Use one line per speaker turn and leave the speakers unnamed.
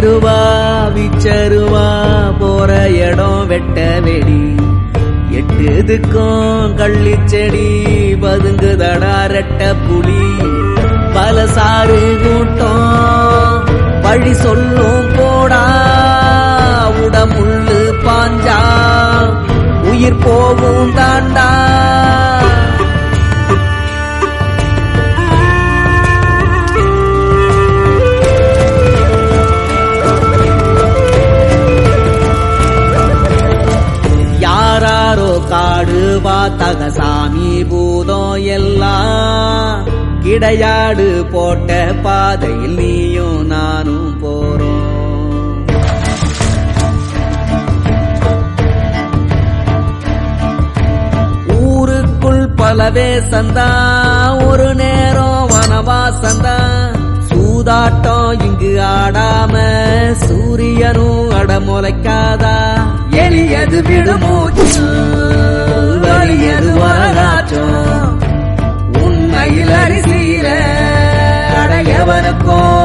எருவா விச்சருவா போற இடம் வெட்ட வெடி எட்டுதுக்கும் கள்ளிச்செடி பதுங்குதடா ரெட்ட புலி பல சாறு கூட்டம் வழி சொல்லும் போடா உடமுள்ளு பாஞ்சா உயிர் போகும் தாண்டா யாராரோ காடு வாத்தக சாமி பூதம் எல்லாம் கிடையாடு போட்ட பாதையில் நீயும் நானும் போறோம் ஊருக்குள் பலவே சந்தா ஒரு நேரம் வனவாசந்தா சூதாட்டம் இங்கு ஆடாம சூரியனும் அடமுளைக்காதா எளியது விடுமூச்சு வலியது வரகாற்றும் உண்மையில் அரிசியில அடையவனுக்கும்